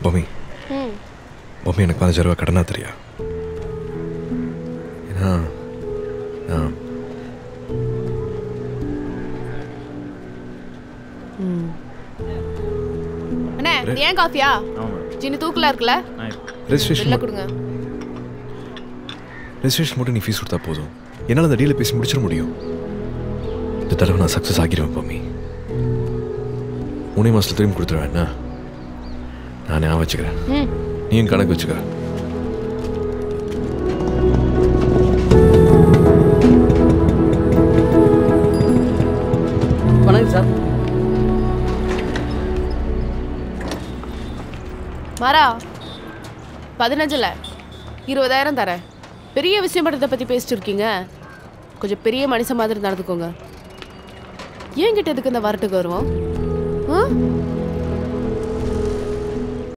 பொம்மி ம் பொம்மி எனக்கு பதினஞ்சு ரூபா கடனா தெரியா ஏன்னா நான் அண்ணே இது ஏன் காஃபியா சின்ன தூக்கலா இருக்குல்ல ரெஜிஸ்ட்ரேஷன் வெளில கொடுங்க ரெஜிஸ்ட்ரேஷன் மட்டும் நீ ஃபீஸ் கொடுத்தா போதும் என்னால் அந்த டீலை பேசி முடிச்சிட முடியும் இந்த தடவை நான் சக்ஸஸ் ஆகிடுவேன் பொம்மி மூணே மாதத்தில் திரும்பி கொடுத்துருவேன் என்ன நான் ஞாபகம் வச்சுக்கிறேன் ம் நீயும் கணக்கு வச்சுக்க வணக்கம் சார் மாறா பதினஞ்சில் இருபதாயிரம் தரேன் பெரிய விஷயம் படத்தை பற்றி பேசிட்டு இருக்கீங்க கொஞ்சம் பெரிய மனுஷன் மாதிரி நடந்துக்கோங்க ஏன் கிட்ட எதுக்கு இந்த வரட்டுக்கு வருவோம் ஆ